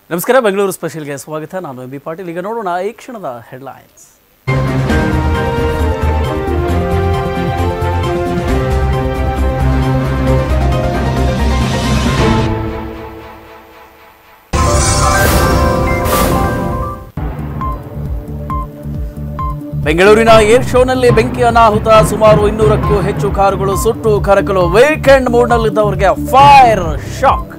ನಮಸ್ಕಾರ ಬೆಂಗಳೂರು ಸ್ಪೆಷಲ್ಗೆ ಸ್ವಾಗತ ನಾನು ಎಂ ಬಿ ಪಾಟೀಲ್ ಈಗ ನೋಡೋಣ ಈ ಕ್ಷಣದ ಹೆಡ್ಲೈನ್ಸ್ ಬೆಂಗಳೂರಿನ ಏರ್ ಶೋನಲ್ಲಿ ಬೆಂಕಿ ಅನಾಹುತ ಸುಮಾರು ಇನ್ನೂರಕ್ಕೂ ಹೆಚ್ಚು ಕಾರುಗಳು ಸುಟ್ಟು ಕರಕಲು ವೀಕೆಂಡ್ ಮೂಡ್ನಲ್ಲಿದ್ದವರಿಗೆ ಫೈರ್ ಶಾಕ್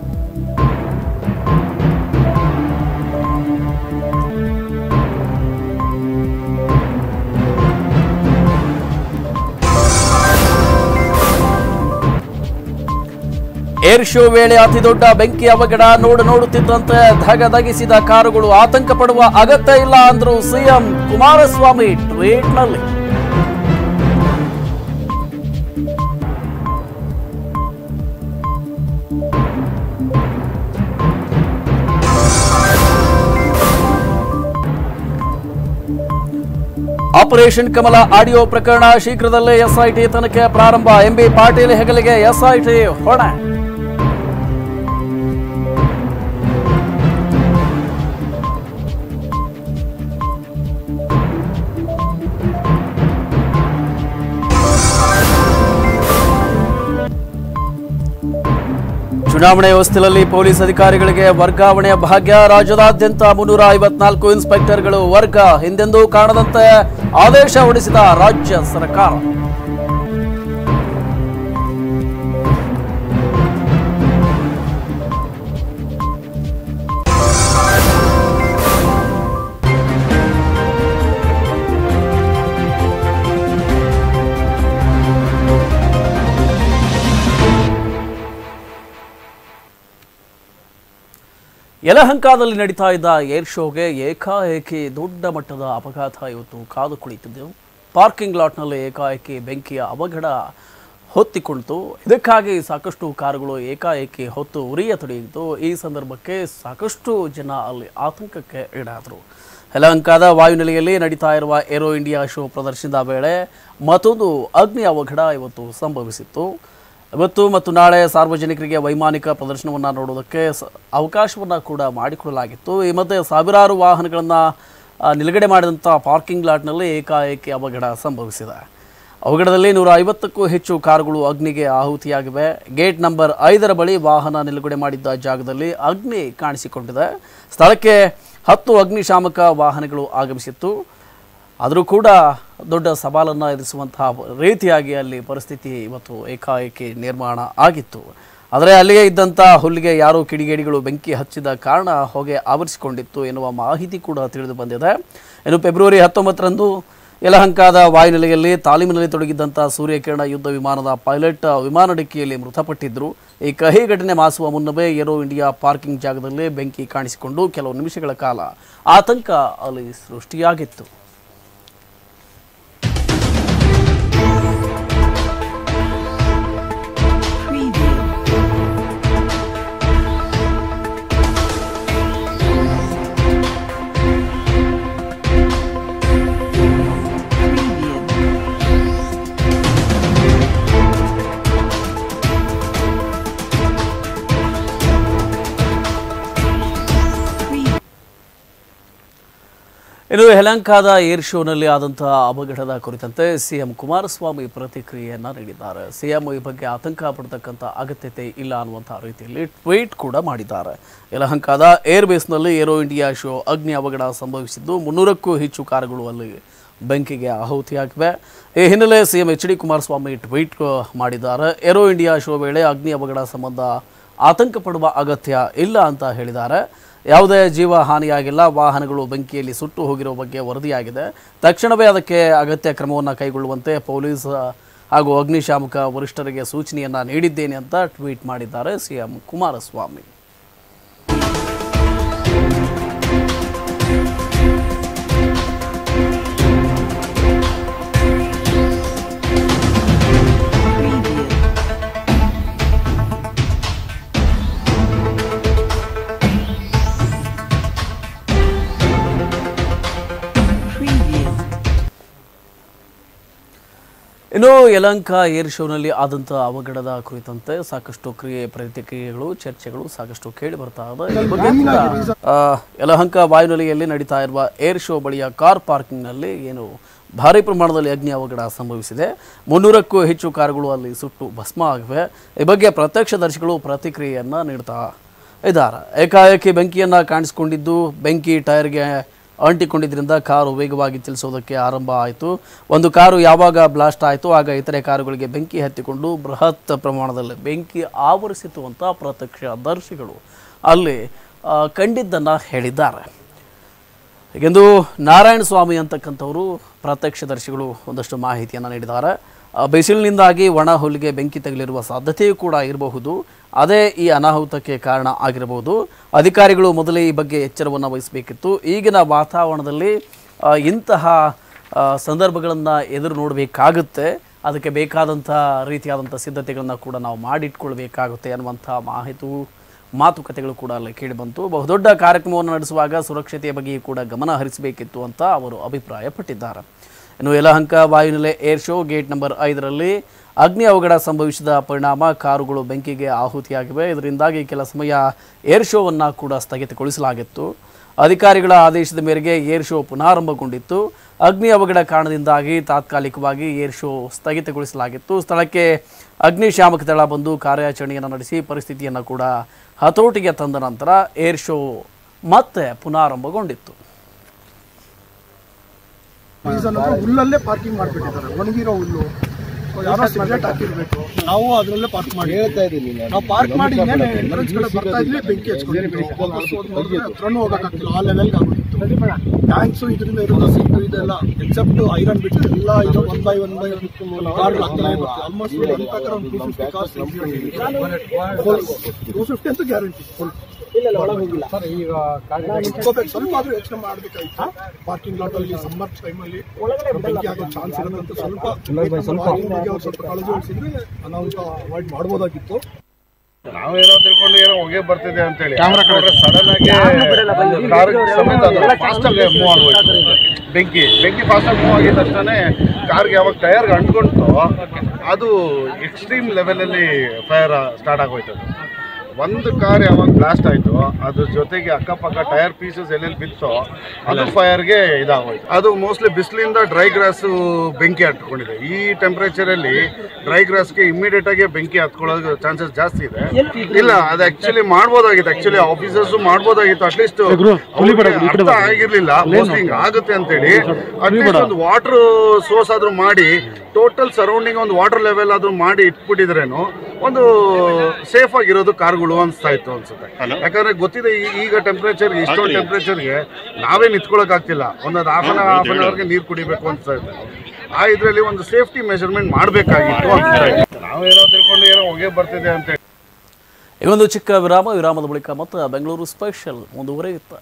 ಏರ್ ಶೋ ವೇಳೆ ಅತಿ ದೊಡ್ಡ ಬೆಂಕಿ ಅವಘಡ ನೋಡು ನೋಡುತ್ತಿದ್ದಂತೆ ಧಗಧಗಿಸಿದ ಕಾರುಗಳು ಆತಂಕ ಪಡುವ ಅಗತ್ಯ ಇಲ್ಲ ಅಂದ್ರು ಸಿಎಂ ಕುಮಾರಸ್ವಾಮಿ ಟ್ವೀಟ್ನಲ್ಲಿ ಆಪರೇಷನ್ ಕಮಲ ಆಡಿಯೋ ಪ್ರಕರಣ ಶೀಘ್ರದಲ್ಲೇ ಎಸ್ಐಟಿ ತನಿಖೆ ಪ್ರಾರಂಭ ಎಂಬಿ ಪಾಟೀಲ್ ಹೆಗಲಿಗೆ ಎಸ್ಐಟಿ ಹೊಣೆ ಚುನಾವಣೆ ಹೊಸ್ತಿಲಲ್ಲಿ ಪೊಲೀಸ್ ಅಧಿಕಾರಿಗಳಿಗೆ ವರ್ಗಾವಣೆಯ ಭಾಗ್ಯ ರಾಜ್ಯದಾದ್ಯಂತ ಮುನ್ನೂರ ಐವತ್ನಾಲ್ಕು ಇನ್ಸ್ಪೆಕ್ಟರ್ಗಳು ವರ್ಗ ಹಿಂದೆಂದೂ ಕಾಣದಂತೆ ಆದೇಶ ಹೊರಡಿಸಿದ ರಾಜ್ಯ ಸರ್ಕಾರ ಯಲಹಂಕದಲ್ಲಿ ನಡೀತಾ ಇದ್ದ ಏರ್ ಶೋಗೆ ಏಕಾಏಕಿ ದೊಡ್ಡ ಮಟ್ಟದ ಅಪಘಾತ ಇವತ್ತು ಕಾದು ಕುಳಿತಿದ್ದು ಪಾರ್ಕಿಂಗ್ ಲಾಟ್ನಲ್ಲಿ ಏಕಾಏಕಿ ಬೆಂಕಿಯ ಅವಘಡ ಹೊತ್ತಿಕೊಂಡಿತು ಇದಕ್ಕಾಗಿ ಸಾಕಷ್ಟು ಕಾರುಗಳು ಏಕಾಏಕಿ ಹೊತ್ತು ಉರಿಯತೊಡಗಿತು ಈ ಸಂದರ್ಭಕ್ಕೆ ಸಾಕಷ್ಟು ಜನ ಅಲ್ಲಿ ಆತಂಕಕ್ಕೆ ಈಡಾದರು ಯಲಹಂಕದ ವಾಯುನೆಲೆಯಲ್ಲಿ ನಡೀತಾ ಇರುವ ಏರೋ ಇಂಡಿಯಾ ಶೋ ಪ್ರದರ್ಶನದ ವೇಳೆ ಮತ್ತೊಂದು ಅಗ್ನಿ ಅವಘಡ ಇವತ್ತು ಸಂಭವಿಸಿತ್ತು ಇವತ್ತು ಮತ್ತು ನಾಳೆ ಸಾರ್ವಜನಿಕರಿಗೆ ವೈಮಾನಿಕ ಪ್ರದರ್ಶನವನ್ನು ನೋಡೋದಕ್ಕೆ ಸ ಅವಕಾಶವನ್ನು ಕೂಡ ಮಾಡಿಕೊಡಲಾಗಿತ್ತು ಈ ಮಧ್ಯೆ ಸಾವಿರಾರು ವಾಹನಗಳನ್ನು ನಿಲುಗಡೆ ಮಾಡಿದಂಥ ಪಾರ್ಕಿಂಗ್ ಲಾಟ್ನಲ್ಲಿ ಏಕಾಏಕಿ ಅವಘಡ ಸಂಭವಿಸಿದೆ ಅವಘಡದಲ್ಲಿ ನೂರ ಐವತ್ತಕ್ಕೂ ಹೆಚ್ಚು ಕಾರುಗಳು ಅಗ್ನಿಗೆ ಆಹುತಿಯಾಗಿವೆ ಗೇಟ್ ನಂಬರ್ ಐದರ ಬಳಿ ವಾಹನ ನಿಲುಗಡೆ ಮಾಡಿದ್ದ ಜಾಗದಲ್ಲಿ ಅಗ್ನಿ ಕಾಣಿಸಿಕೊಂಡಿದೆ ಸ್ಥಳಕ್ಕೆ ಹತ್ತು ಅಗ್ನಿಶಾಮಕ ವಾಹನಗಳು ಆಗಮಿಸಿತ್ತು ಆದರೂ ಕೂಡ ದೊಡ್ಡ ಸವಾಲನ್ನು ಎದುರಿಸುವಂತಹ ರೀತಿಯಾಗಿ ಅಲ್ಲಿ ಪರಿಸ್ಥಿತಿ ಇವತ್ತು ಏಕಾಏಕಿ ನಿರ್ಮಾಣ ಆಗಿತ್ತು ಆದರೆ ಅಲ್ಲಿಯೇ ಇದ್ದಂಥ ಹುಲ್ಲಿಗೆ ಯಾರೋ ಕಿಡಿಗೇಡಿಗಳು ಬೆಂಕಿ ಹಚ್ಚಿದ ಕಾರಣ ಹೊಗೆ ಆವರಿಸಿಕೊಂಡಿತ್ತು ಎನ್ನುವ ಮಾಹಿತಿ ಕೂಡ ತಿಳಿದು ಬಂದಿದೆ ಇನ್ನು ಫೆಬ್ರವರಿ ಹತ್ತೊಂಬತ್ತರಂದು ಯಲಹಂಕದ ವಾಯುನೆಲೆಯಲ್ಲಿ ತಾಲೀಮಿನಲ್ಲಿ ತೊಡಗಿದ್ದಂಥ ಸೂರ್ಯಕಿರಣ ಯುದ್ಧ ವಿಮಾನದ ಪೈಲಟ್ ವಿಮಾನ ಡಿಕ್ಕಿಯಲ್ಲಿ ಮೃತಪಟ್ಟಿದ್ದರು ಈ ಕಹಿ ಘಟನೆ ಮಾಸುವ ಮುನ್ನವೇ ಏರೋ ಇಂಡಿಯಾ ಪಾರ್ಕಿಂಗ್ ಜಾಗದಲ್ಲಿ ಬೆಂಕಿ ಕಾಣಿಸಿಕೊಂಡು ಕೆಲವು ನಿಮಿಷಗಳ ಕಾಲ ಆತಂಕ ಅಲ್ಲಿ ಸೃಷ್ಟಿಯಾಗಿತ್ತು Preview. Preview. Preview. ಇನ್ನು ಯಲಹಂಕದ ಏರ್ ಶೋನಲ್ಲಿ ಆದಂತಹ ಅವಘಡದ ಕುರಿತಂತೆ ಸಿಎಂ ಕುಮಾರಸ್ವಾಮಿ ಪ್ರತಿಕ್ರಿಯೆಯನ್ನ ನೀಡಿದ್ದಾರೆ ಸಿಎಂ ಈ ಬಗ್ಗೆ ಆತಂಕ ಪಡತಕ್ಕಂಥ ಅಗತ್ಯತೆ ಇಲ್ಲ ಅನ್ನುವಂತಹ ರೀತಿಯಲ್ಲಿ ಟ್ವೀಟ್ ಕೂಡ ಮಾಡಿದ್ದಾರೆ ಯಲಹಂಕದ ಏರ್ ಬೇಸ್ನಲ್ಲಿ ಏರೋ ಇಂಡಿಯಾ ಶೋ ಅಗ್ನಿ ಅವಘಡ ಸಂಭವಿಸಿದ್ದು ಮುನ್ನೂರಕ್ಕೂ ಹೆಚ್ಚು ಕಾರುಗಳು ಅಲ್ಲಿ ಬೆಂಕಿಗೆ ಆಹುತಿಯಾಗಿವೆ ಈ ಹಿನ್ನೆಲೆ CM H D Kumaraswamy tweet ಮಾಡಿದ್ದಾರೆ ಏರೋ ಇಂಡಿಯಾ ಶೋ ವೇಳೆ ಅಗ್ನಿ ಅವಘಡ ಸಂಬಂಧ ಆತಂಕ ಪಡುವ ಅಗತ್ಯ ಇಲ್ಲ ಅಂತ ಹೇಳಿದ್ದಾರೆ ಯಾವುದೇ ಜೀವ ಹಾನಿಯಾಗಿಲ್ಲ ವಾಹನಗಳು ಬೆಂಕಿಯಲ್ಲಿ ಸುಟ್ಟು ಹೋಗಿರುವ ಬಗ್ಗೆ ವರದಿಯಾಗಿದೆ ತಕ್ಷಣವೇ ಅದಕ್ಕೆ ಅಗತ್ಯ ಕ್ರಮವನ್ನು ಕೈಗೊಳ್ಳುವಂತೆ ಪೊಲೀಸ್ ಹಾಗೂ ಅಗ್ನಿಶಾಮಕ ವರಿಷ್ಠರಿಗೆ ಸೂಚನೆಯನ್ನ ನೀಡಿದ್ದೇನೆ ಅಂತ ಟ್ವೀಟ್ ಮಾಡಿದ್ದಾರೆ ಸಿಎಂ ಕುಮಾರಸ್ವಾಮಿ Preview. Preview. ಇನ್ನು ಯಲಹಂಕ ಏರ್ ಶೋನಲ್ಲಿ ಆದಂಥ ಅವಘಡದ ಕುರಿತಂತೆ ಸಾಕಷ್ಟು ಕ್ರಿಯೆ ಪ್ರತಿಕ್ರಿಯೆಗಳು ಚರ್ಚೆಗಳು ಸಾಕಷ್ಟು ಕೇಳಿ ಬರ್ತಾ ಇದೆ ಈ ಬಗ್ಗೆ ಕೂಡ, ಆ, ಯಲಹಂಕ ವಾಯುನೆಲೆಯಲ್ಲಿ ನಡೀತಾ ಇರುವ ಏರ್ ಶೋ ಬಳಿಯ ಕಾರ್ ಪಾರ್ಕಿಂಗ್ನಲ್ಲಿ ಏನು ಭಾರಿ ಪ್ರಮಾಣದಲ್ಲಿ ಅಗ್ನಿ ಅವಘಡ ಸಂಭವಿಸಿದೆ ಮುನ್ನೂರಕ್ಕೂ ಹೆಚ್ಚು ಕಾರುಗಳು ಅಲ್ಲಿ ಸುಟ್ಟು ಭಸ್ಮ ಆಗಿವೆ ಈ ಬಗ್ಗೆ ಪ್ರತ್ಯಕ್ಷದರ್ಶಿಗಳು ಪ್ರತಿಕ್ರಿಯೆಯನ್ನ ನೀಡ್ತಾ ಇದ್ದಾರೆ ಏಕಾಏಕಿ ಬೆಂಕಿಯನ್ನ ಕಾಣಿಸಿಕೊಂಡಿದ್ದು ಬೆಂಕಿ ಟೈರ್ಗೆ ಅಂಟಿಕೊಂಡಿದ್ರಿಂದ ಕಾರು ವೇಗವಾಗಿ ಚಲಿಸೋದಕ್ಕೆ ಆರಂಭ ಆಯಿತು ಒಂದು ಕಾರು ಯಾವಾಗ ಬ್ಲಾಸ್ಟ್ ಆಯಿತು ಆಗ ಇತರೆ ಕಾರುಗಳಿಗೆ ಬೆಂಕಿ ಹತ್ತಿಕೊಂಡು ಬೃಹತ್ ಪ್ರಮಾಣದಲ್ಲಿ ಬೆಂಕಿ ಆವರಿಸಿತು ಅಂತ ಪ್ರತ್ಯಕ್ಷದರ್ಶಿಗಳು ಅಲ್ಲಿ ಆ, ಕಂಡಿದ್ದನ್ನ ಹೇಳಿದ್ದಾರೆ ಹೀಗೆಂದು ನಾರಾಯಣ ಸ್ವಾಮಿ ಅಂತಕ್ಕಂಥವರು ಪ್ರತ್ಯಕ್ಷದರ್ಶಿಗಳು ಒಂದಷ್ಟು ಮಾಹಿತಿಯನ್ನು ನೀಡಿದ್ದಾರೆ ಆ, ಬಿಸಿಲಿನಿಂದಾಗಿ ಒಣ ಹುಲ್ಲಿಗೆ ಬೆಂಕಿ ತಗಲಿರುವ ಸಾಧ್ಯತೆಯೂ ಕೂಡ ಇರಬಹುದು ಅದೇ ಈ ಅನಾಹುತಕ್ಕೆ ಕಾರಣ ಆಗಿರಬಹುದು ಅಧಿಕಾರಿಗಳು ಮೊದಲೇ ಈ ಬಗ್ಗೆ ಎಚ್ಚರವನ್ನು ವಹಿಸಬೇಕಿತ್ತು ಈಗಿನ ವಾತಾವರಣದಲ್ಲಿ ಆ, ಇಂತಹ ಸಂದರ್ಭಗಳನ್ನು ಎದುರು ನೋಡಬೇಕಾಗುತ್ತೆ ಅದಕ್ಕೆ ಬೇಕಾದಂಥ ರೀತಿಯಾದಂಥ ಸಿದ್ಧತೆಗಳನ್ನು ಕೂಡ ನಾವು ಮಾಡಿಟ್ಕೊಳ್ಬೇಕಾಗುತ್ತೆ ಅನ್ನುವಂಥ ಮಾಹಿತಿ ಮಾತುಕತೆಗಳು ಕೂಡ ಅಲ್ಲಿ ಕೇಳಿಬಂತು ಬಹುದೊಡ್ಡ ಕಾರ್ಯಕ್ರಮವನ್ನು ನಡೆಸುವಾಗ ಸುರಕ್ಷತೆಯ ಬಗ್ಗೆಯೂ ಕೂಡ ಗಮನ ಹರಿಸಬೇಕಿತ್ತು ಅಂತ ಅವರು ಅಭಿಪ್ರಾಯಪಟ್ಟಿದ್ದಾರೆ ಇನ್ನು ಯಲಹಂಕ ವಾಯುನೆಲೆ ಏರ್ ಶೋ ಗೇಟ್ ನಂಬರ್ ಐದರಲ್ಲಿ ಅಗ್ನಿ ಅವಘಡ ಸಂಭವಿಸಿದ ಪರಿಣಾಮ ಕಾರುಗಳು ಬೆಂಕಿಗೆ ಆಹುತಿಯಾಗಿವೆ ಇದರಿಂದಾಗಿ ಕೆಲ ಸಮಯ ಏರ್ ಶೋವನ್ನು ಕೂಡ ಸ್ಥಗಿತಗೊಳಿಸಲಾಗಿತ್ತು ಅಧಿಕಾರಿಗಳ ಆದೇಶದ ಮೇರೆಗೆ ಏರ್ ಶೋ ಪುನಾರಂಭಗೊಂಡಿತ್ತು ಅಗ್ನಿ ಅವಘಡ ಕಾರಣದಿಂದಾಗಿ ತಾತ್ಕಾಲಿಕವಾಗಿ ಏರ್ ಶೋ ಸ್ಥಗಿತಗೊಳಿಸಲಾಗಿತ್ತು ಸ್ಥಳಕ್ಕೆ ಅಗ್ನಿಶಾಮಕ ದಳ ಬಂದು ಕಾರ್ಯಾಚರಣೆಯನ್ನು ನಡೆಸಿ ಪರಿಸ್ಥಿತಿಯನ್ನು ಕೂಡ ಹತೋಟಿಗೆ ತಂದ ನಂತರ ಏರ್ ಶೋ ಮತ್ತೆ ಪುನಾರಂಭಗೊಂಡಿತ್ತು ರೀಸನ್ ಅಂದ್ರೆ ಹುಲ್ಲಲ್ಲೇ ಪಾರ್ಕಿಂಗ್ ಮಾಡ್ಬಿಟ್ಟಿದ್ದಾರೆ ಒಣಗಿರೋ ಹುಲ್ಲು So ಯಾರೋ ಸಿಗರೇಟ್ ಹಾಕಿರ್ಬೇಕು ನಾವು ಅದ್ರಲ್ಲೇ ಪಾರ್ಕ್ ಮಾಡಿ ಹೇಳ್ತಾ ಇದೀನಿ ನಾವು ಪಾರ್ಕ್ ಮಾಡಿ ಇನ್ನೇನೆ ಎಂಟ್ರೆನ್ಸ್ ಕಡೆ ಬರ್ತಾ ಇದ್ವಿ ಬೆಂಕಿ ಹಚ್ಕೊಂಡಿದ್ವಿ ವಾಪಸ್ ಹೋದ್ ನೋಡಿದ್ರೆ ಹತ್ರನೂ ಹೋಗಕ್ಕಾಗ್ತಿಲ್ಲ ಆ ಲೆವೆಲ್ಗೆ ಆಗ್ಬಿಟ್ಟಿತ್ತು ಟ್ಯಾಂಕ್ಸು ಇದರಿಂದ ಇರೋ ಸೀಟು ಇದೆಲ್ಲ ಎಕ್ಸೆಪ್ಟ್ ಐರನ್ ಬಿಟ್ಟು ಎಲ್ಲ ಇದು one by one by car ಆಗ್ತಾನೆ ಬರುತ್ತೆ ಆಲ್ಮೋಸ್ಟ್ ನನ್ನ ಪ್ರಕಾರ ಒಂದು two fifty cars two fifty ಅಂತೂ ಗ್ಯಾರಂಟಿ ಇಟ್ಕೋಬೇಕು ಸ್ವಲ್ಪ ಆದ್ರೂ ಯೋಚನೆ ಮಾಡ್ಬೇಕಾಯ್ತು ಪಾರ್ಕಿಂಗ್ ಲಾಟ್ ಅಲ್ಲಿ ಸಮ್ಮರ್ ಟೈಮ್ ಅಲ್ಲಿ ಬೆಂಕಿ ಆಗೋ ಚಾನ್ಸ್ ಇರೋದಂತ ಸ್ವಲ್ಪ ಸ್ವಲ್ಪ ಬಗ್ಗೆ ಅವ್ರು ಸ್ವಲ್ಪ ಕಾಳಜಿ ವಹಿಸಿದ್ರೆ ಅನಾಹುತ ಅವಾಯ್ಡ್ ಮಾಡ್ಬೋದಾಗಿತ್ತು ನಾವೇನೋ ತಿಳ್ಕೊಂಡು ಏನೋ ಹೊಗೆ ಬರ್ತಿದೆ ಅಂತ ಹೇಳಿ ಸಡನ್ ಆಗಿ ಕಾರ್ ಸಮೇತ ಫಾಸ್ಟ್ ಆಗಿ ಮೂವ್ ಆಗೋಯ್ತು ಬೆಂಕಿ ಬೆಂಕಿ ಫಾಸ್ಟ್ ಆಗಿ ಮೂವ್ ಆಗಿದ ತಕ್ಷಣ ಕಾರ್ಗೆ ಯಾವಾಗ ಟೈರ್ಗೆ ಅಂಟ್ಕೊಂತು ಅದು ಎಕ್ಸ್ಟ್ರೀಮ್ ಲೆವೆಲಲ್ಲಿ ಫೈರ್ ಸ್ಟಾರ್ಟ್ ಆಗೋಯ್ತು ಅದು ಒಂದು ಕಾರ್ ಯಾವಾಗ ಬ್ಲಾಸ್ಟ್ ಆಯ್ತು ಅದ್ರ ಜೊತೆಗೆ ಅಕ್ಕಪಕ್ಕ ಟೈರ್ ಪೀಸಸ್ ಎಲ್ಲೆಲ್ಲಿ ಬಿತ್ತೋ ಅದು ಫೈರ್ಗೆ ಇದಾಗೋಯ್ತು ಅದು ಮೋಸ್ಟ್ಲಿ ಬಿಸಿಲಿಂದ ಡ್ರೈ ಗ್ರಾಸ್ ಬೆಂಕಿ ಹತ್ಕೊಂಡಿದೆ ಈ ಟೆಂಪರೇಚರ್ ಅಲ್ಲಿ ಡ್ರೈ ಗ್ರಾಸ್ಗೆ ಇಮಿಡಿಯೇಟ್ ಆಗಿ ಬೆಂಕಿ ಹತ್ಕೊಳ್ಳೋ ಚಾನ್ಸಸ್ ಜಾಸ್ತಿ ಇದೆ ಇಲ್ಲ ಅದು ಆಕ್ಚುಲಿ ಮಾಡ್ಬೋದಾಗಿತ್ತು ಆಕ್ಚುಲಿ ಆಫೀಸರ್ಸ್ ಮಾಡ್ಬೋದಾಗಿತ್ತು ಅಟ್ಲೀಸ್ಟ್ ಅರ್ಥ ಆಗಿರ್ಲಿಲ್ಲ ಮೋಸ್ಟ್ಲಿ ಹಿಂಗ್ ಆಗುತ್ತೆ ಅಂತೇಳಿ ಅಟ್ಲೀಸ್ಟ್ ಒಂದು ವಾಟರ್ ಸೋರ್ಸ್ ಆದ್ರೂ ಮಾಡಿ ಟೋಟಲ್ ಸರೌಂಡಿಂಗ್ ಒಂದು ವಾಟರ್ ಲೆವೆಲ್ ಆದ್ರೂ ಮಾಡಿ ಇಟ್ಬಿಟ್ಟಿದ್ರೇನು ಒಂದು ಸೇಫ್ ಆಗಿರೋದು ಕಾರ್ಗಳು ಅನ್ಸ್ತಾ ಇತ್ತು ಅನ್ಸುತ್ತೆ ಯಾಕಂದ್ರೆ ಗೊತ್ತಿದೆ ಈ- ಈಗ ಟೆಂಪರೇಚರ್ ಇಷ್ಟೊಂದು ಟೆಂಪರೇಚರ್ಗೆ ನಾವೇ ನಿಂತ್ಕೊಳಕ್ ಆಗ್ತಿಲ್ಲ ಒಂದೊಂದು ಹಾಫ್ ಅನ್ ಹಾಫ್ ಅನ್ ಅವರ್ಗೆ ನೀರು ಕುಡಿಬೇಕು ಅನ್ಸ್ತಾ ಇದೆ ಆ ಇದ್ರಲ್ಲಿ ಒಂದು ಸೇಫ್ಟಿ ಮೆಷರ್ಮೆಂಟ್ ಮಾಡಬೇಕಾಗಿತ್ತು ಅನ್ಸ್ತಾ ಇದೆ ನಾವೇನೋ ತಿಳ್ಕೊಂಡು ಏನೋ ಹೊಗೆ ಬರ್ತಿದೆ ಅಂತ ಹೇಳಿ ಈ ಒಂದು ಚಿಕ್ಕ ವಿರಾಮ ವಿರಾಮದ ಬಳಿಕ ಮತ್ತೆ ಬೆಂಗಳೂರು ಸ್ಪೆಷಲ್ ಮುಂದುವರಿಯುತ್ತೆ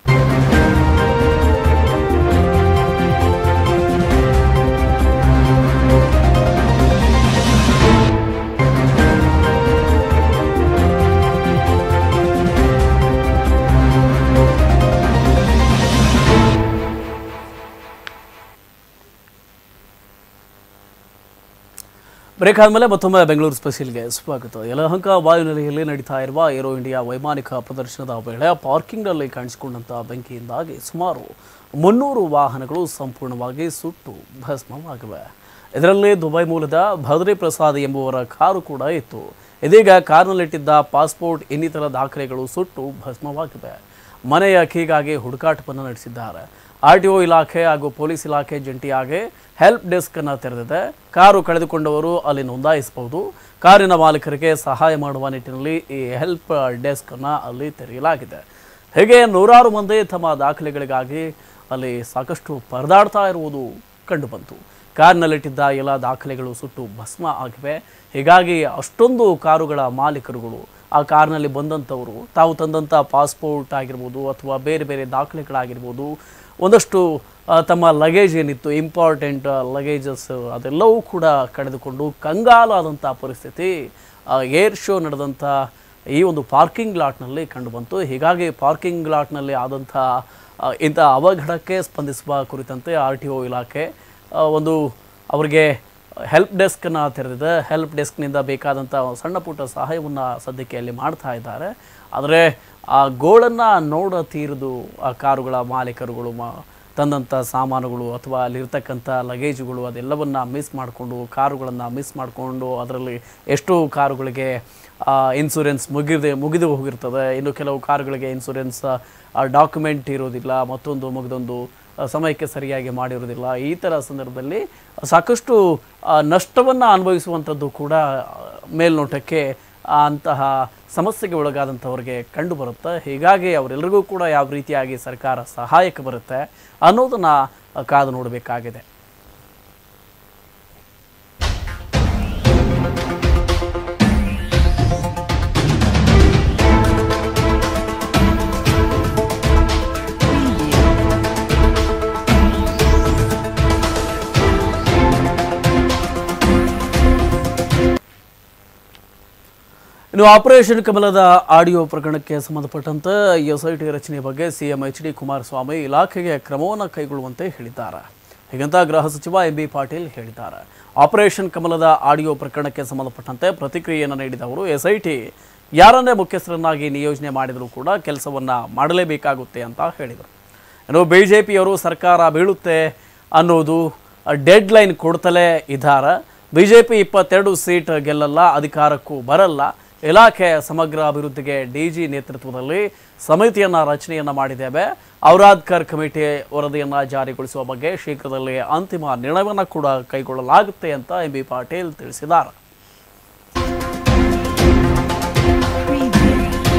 ಬ್ರೇಕ್ ಆದಮೇಲೆ ಮತ್ತೊಮ್ಮೆ ಬೆಂಗಳೂರು ಸ್ಪೆಷಲ್ಗೆ ಸ್ವಾಗತ ಯಲಹಂಕ ವಾಯುನೆಲೆಯಲ್ಲಿ ನಡೀತಾ ಇರುವ ಏರೋ ಇಂಡಿಯಾ ವೈಮಾನಿಕ ಪ್ರದರ್ಶನದ ವೇಳೆ ಪಾರ್ಕಿಂಗ್ನಲ್ಲಿ ಕಾಣಿಸಿಕೊಂಡಂಥ ಬೆಂಕಿಯಿಂದಾಗಿ ಸುಮಾರು ಮುನ್ನೂರು ವಾಹನಗಳು ಸಂಪೂರ್ಣವಾಗಿ ಸುಟ್ಟು ಭಸ್ಮವಾಗಿವೆ ಇದರಲ್ಲಿ ದುಬೈ ಮೂಲದ ಭದ್ರಿ ಪ್ರಸಾದ್ ಎಂಬುವರ ಕಾರು ಕೂಡ ಇತ್ತು ಇದೀಗ ಕಾರ್ನಲ್ಲಿಟ್ಟಿದ್ದ ಪಾಸ್ಪೋರ್ಟ್ ಇನ್ನಿತರ ದಾಖಲೆಗಳು ಸುಟ್ಟು ಭಸ್ಮವಾಗಿವೆ ಮನೆಯ ಕೀಗಾಗಿ ಹುಡುಕಾಟವನ್ನು ನಡೆಸಿದ್ದಾರೆ ಆರ್ ಟಿ ಒ ಇಲಾಖೆ ಹಾಗೂ ಪೊಲೀಸ್ ಇಲಾಖೆ ಜಂಟಿಯಾಗಿ ಹೆಲ್ಪ್ ಡೆಸ್ಕ್ ಅನ್ನು ತೆರೆದಿದೆ ಕಾರು ಕಳೆದುಕೊಂಡವರು ಅಲ್ಲಿ ನೋಂದಾಯಿಸಬಹುದು ಕಾರಿನ ಮಾಲೀಕರಿಗೆ ಸಹಾಯ ಮಾಡುವ ನಿಟ್ಟಿನಲ್ಲಿ ಈ ಹೆಲ್ಪ್ ಡೆಸ್ಕ್ ಅನ್ನ ಅಲ್ಲಿ ತೆರೆಯಲಾಗಿದೆ ಹೀಗೆ ನೂರಾರು ಮಂದಿ ತಮ್ಮ ದಾಖಲೆಗಳಿಗಾಗಿ ಅಲ್ಲಿ ಸಾಕಷ್ಟು ಪರದಾಡ್ತಾ ಇರುವುದು ಕಂಡುಬಂತು ಕಾರ್ನಲ್ಲಿಟ್ಟಿದ್ದ ಎಲ್ಲ ದಾಖಲೆಗಳು ಸುಟ್ಟು ಭಸ್ಮ ಆಗಿವೆ ಹೀಗಾಗಿ ಅಷ್ಟೊಂದು ಕಾರುಗಳ ಮಾಲೀಕರುಗಳು ಆ ಕಾರ್ನಲ್ಲಿ ಬಂದಂಥವರು ತಾವು ತಂದಂಥ ಪಾಸ್ಪೋರ್ಟ್ ಆಗಿರ್ಬೋದು ಅಥವಾ ಬೇರೆ ಬೇರೆ ದಾಖಲೆಗಳಾಗಿರ್ಬೋದು ಒಂದಷ್ಟು ಆ, ತಮ್ಮ ಲಗೇಜ್ ಏನಿತ್ತು ಇಂಪಾರ್ಟೆಂಟ್ ಲಗೇಜಸ್ ಅದೆಲ್ಲವೂ ಕೂಡ ಕಳೆದುಕೊಂಡು ಕಂಗಾಲಾದಂಥ ಪರಿಸ್ಥಿತಿ ಏರ್ ಶೋ ನಡೆದಂಥ ಈ ಒಂದು ಪಾರ್ಕಿಂಗ್ ಲಾಟ್ನಲ್ಲಿ ಕಂಡುಬಂತು ಹೀಗಾಗಿ ಪಾರ್ಕಿಂಗ್ ಲಾಟ್ನಲ್ಲಿ ಆದಂಥ ಆ, ಇಂಥ ಅವಘಡಕ್ಕೆ ಸ್ಪಂದಿಸುವ ಕುರಿತಂತೆ ಆರ್ ಟಿ ಒ ಇಲಾಖೆ ಆ, ಒಂದು ಅವರಿಗೆ ಹೆಲ್ಪ್ ಡೆಸ್ಕನ್ನು ತೆರೆದಿದೆ ಹೆಲ್ಪ್ ಡೆಸ್ಕ್ನಿಂದ ಬೇಕಾದಂಥ ಸಣ್ಣ ಪುಟ್ಟ ಸಹಾಯವನ್ನು ಸದ್ಯಕ್ಕೆ ಅಲ್ಲಿ ಮಾಡ್ತಾ ಇದ್ದಾರೆ ಆದರೆ ಆ ಗೋಳನ್ನು ನೋಡ ತೀರಿದು ಆ ಕಾರುಗಳ ಮಾಲೀಕರುಗಳು ಮಾ ತಂದಂಥ ಸಾಮಾನುಗಳು ಅಥವಾ ಅಲ್ಲಿರ್ತಕ್ಕಂಥ ಲಗೇಜುಗಳು ಅದೆಲ್ಲವನ್ನು ಮಿಸ್ ಮಾಡಿಕೊಂಡು ಕಾರುಗಳನ್ನು ಮಿಸ್ ಮಾಡಿಕೊಂಡು ಅದರಲ್ಲಿ ಎಷ್ಟು ಕಾರುಗಳಿಗೆ ಇನ್ಸೂರೆನ್ಸ್ ಮುಗಿದೆ ಮುಗಿದು ಹೋಗಿರ್ತದೆ ಇನ್ನು ಕೆಲವು ಕಾರುಗಳಿಗೆ ಇನ್ಸೂರೆನ್ಸ್ ಡಾಕ್ಯುಮೆಂಟ್ ಇರೋದಿಲ್ಲ ಮತ್ತೊಂದು ಮುಗಿದೊಂದು ಆ, ಸಮಯಕ್ಕೆ ಸರಿಯಾಗಿ ಮಾಡಿರೋದಿಲ್ಲ ಈ ಥರ ಸಂದರ್ಭದಲ್ಲಿ ಸಾಕಷ್ಟು ನಷ್ಟವನ್ನು ಅನುಭವಿಸುವಂಥದ್ದು ಕೂಡ ಆ, ಮೇಲ್ನೋಟಕ್ಕೆ ಆ ಅಂತಹ ಸಮಸ್ಯೆಗೆ ಒಳಗಾದಂಥವ್ರಿಗೆ ಕಂಡು ಬರುತ್ತೆ ಹೀಗಾಗಿ ಅವರೆಲ್ಲರಿಗೂ ಕೂಡ ಯಾವ ರೀತಿಯಾಗಿ ಸರ್ಕಾರ ಸಹಾಯಕ್ಕೆ ಬರುತ್ತೆ ಅನ್ನೋದನ್ನು ಕಾದು ನೋಡಬೇಕಾಗಿದೆ Preview. ಇನ್ನು ಆಪರೇಷನ್ ಕಮಲದ ಆಡಿಯೋ ಪ್ರಕರಣಕ್ಕೆ ಸಂಬಂಧಪಟ್ಟಂತೆ ಎಸ್ ಐ ಟಿ ರಚನೆ ಬಗ್ಗೆ ಸಿಎಂ ಎಚ್ ಡಿ ಕುಮಾರಸ್ವಾಮಿ ಇಲಾಖೆಗೆ ಕ್ರಮವನ್ನು ಕೈಗೊಳ್ಳುವಂತೆ ಹೇಳಿದ್ದಾರೆ ಹೀಗಂತ ಗೃಹ ಸಚಿವ ಎಂ ಬಿ ಪಾಟೀಲ್ ಹೇಳಿದ್ದಾರೆ ಆಪರೇಷನ್ ಕಮಲದ ಆಡಿಯೋ ಪ್ರಕರಣಕ್ಕೆ ಸಂಬಂಧಪಟ್ಟಂತೆ ಪ್ರತಿಕ್ರಿಯೆಯನ್ನು ನೀಡಿದ ಅವರು ಎಸ್ ಐ ಟಿ ಯಾರನ್ನೇ ಮುಖ್ಯಸ್ಥರನ್ನಾಗಿ ನಿಯೋಜನೆ ಮಾಡಿದರೂ ಕೂಡ ಕೆಲಸವನ್ನು ಮಾಡಲೇಬೇಕಾಗುತ್ತೆ ಅಂತ ಹೇಳಿದರು ಇನ್ನು ಬಿ ಜೆ ಪಿಯವರು ಸರ್ಕಾರ ಬೀಳುತ್ತೆ ಅನ್ನೋದು ಡೆಡ್ ಲೈನ್ ಕೊಡ್ತಲೇ ಇದ್ದಾರೆ ಬಿ ಜೆ ಪಿ ಇಪ್ಪತ್ತೆರಡು ಸೀಟ್ ಗೆಲ್ಲಲ್ಲ ಅಧಿಕಾರಕ್ಕೂ ಬರಲ್ಲ ಇಲಾಖೆ ಸಮಗ್ರ ಅಭಿವೃದ್ಧಿಗೆ ಡಿ ಜಿ ನೇತೃತ್ವದಲ್ಲಿ ಸಮಿತಿಯನ್ನು ರಚನೆಯನ್ನು ಮಾಡಿದ್ದೇವೆ ಔರಾದ್ಕರ್ ಕಮಿಟಿ ವರದಿಯನ್ನು ಜಾರಿಗೊಳಿಸುವ ಬಗ್ಗೆ ಶೀಘ್ರದಲ್ಲೇ ಅಂತಿಮ ನಿರ್ಣಯವನ್ನು ಕೂಡ ಕೈಗೊಳ್ಳಲಾಗುತ್ತೆ ಅಂತ ಎಂ ಬಿ ಪಾಟೀಲ್ ತಿಳಿಸಿದ್ದಾರೆ Preview.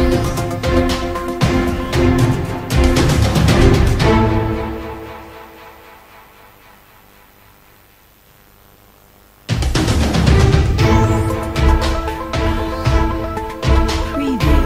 Preview.